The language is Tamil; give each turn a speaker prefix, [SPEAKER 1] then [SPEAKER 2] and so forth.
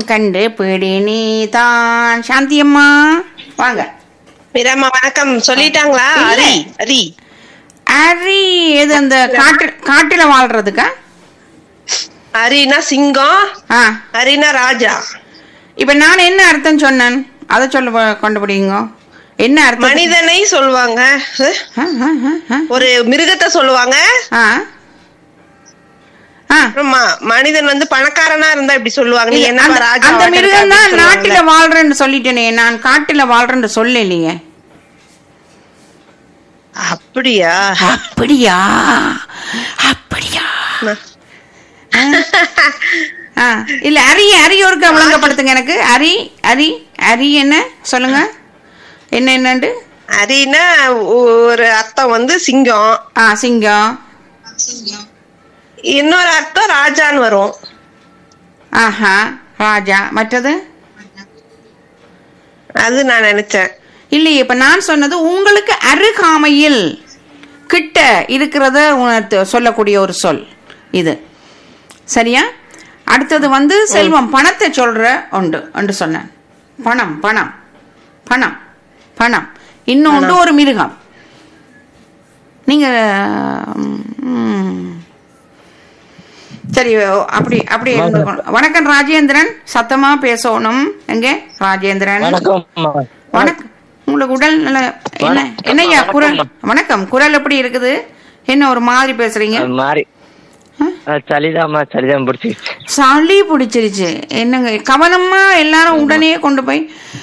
[SPEAKER 1] கண்டு பிடி நீ தான் சாந்தி அம்மா வாங்க
[SPEAKER 2] மீராம்மா வணக்கம் சொல்லிட்டாங்களா
[SPEAKER 1] இல்ல.
[SPEAKER 2] அரி அரி
[SPEAKER 1] அரி எது அந்த காட்டு காட்டுல வாழ்றதுக்கா
[SPEAKER 2] அரினா சிங்கம்
[SPEAKER 1] ஆ
[SPEAKER 2] அரினா ராஜா
[SPEAKER 1] இப்ப நான் என்ன அர்த்தம் சொன்னேன் அதை சொல்ல ப- கண்டுபிடிங்க என்ன அர்த்தம்
[SPEAKER 2] மனிதனை சொல்லுவாங்க அஹ்,
[SPEAKER 1] ஆ, ஆ, ஆ, ஆ.
[SPEAKER 2] ஒரு மிருகத்தை சொல்லுவாங்க
[SPEAKER 1] ஆ ஆ
[SPEAKER 2] அப்புறம் ம- மனிதன் வந்து பணக்காரனா இருந்தா இப்படி சொல்லுவாங்க நீ
[SPEAKER 1] இல்ல,
[SPEAKER 2] என்ன
[SPEAKER 1] அந்த-
[SPEAKER 2] ராஜா
[SPEAKER 1] அந்த
[SPEAKER 2] வாட்டர்
[SPEAKER 1] மிருகம் தான்
[SPEAKER 2] அப்படின்னு
[SPEAKER 1] நாட்டுல
[SPEAKER 2] சொல்லுவாங்கல்ல.
[SPEAKER 1] வாழ்றேன்னு சொல்லிட்டேனே நான் காட்டுல வாழ்றேன்னு சொல்லலையே
[SPEAKER 2] அப்படியா
[SPEAKER 1] அப்படியா அப்படியா ஆ இல்ல அரிய அரிய ஒருக்கா விளங்கப்படுத்துங்க எனக்கு அரி அரி அரி என்ன சொல்லுங்க என்ன என்னண்டு
[SPEAKER 2] அரினா ஒரு அர்த்தம் வந்து சிங்கம்
[SPEAKER 1] ஆ சிங்கம்
[SPEAKER 2] இன்னொரு அர்த்தம் ராஜான்னு வரும்
[SPEAKER 1] ஆஹா ராஜா மற்றது
[SPEAKER 2] அது நான் நினைச்சேன்
[SPEAKER 1] இல்லையே இப்ப நான் சொன்னது உங்களுக்கு அருகாமையில் கிட்ட இருக்கிறத உணர்த்து சொல்லக்கூடிய ஒரு சொல் இது சரியா அடுத்தது வந்து செல்வம் பணத்தை சொல்ற உண்டு என்று சொன்னேன் பணம் பணம் பணம் பணம் இன்னொன்று ஒரு மிருகம் நீங்க ம், சரி அப்படி அப்படி இருந்துக்கணும். வணக்கம் ராஜேந்திரன் சத்தமா பேசணும் எங்க ராஜேந்திரன்
[SPEAKER 3] வணக்கம் அம்மா.
[SPEAKER 1] வணக்கம் உங்களுக்கு உடல் நல்ல என்ன என்னய்யா குரல் வணக்கம் குரல் எப்படி இருக்குது என்ன ஒரு மாதிரி பேசுறீங்க
[SPEAKER 3] அது மாதிரி அஹ் சளிதாம்மா சளிதான் பிடிச்சிருச்சு
[SPEAKER 1] சளி பிடிச்சிருச்சு என்னங்க கவனமா எல்லாரும் உடனே கொண்டு போய்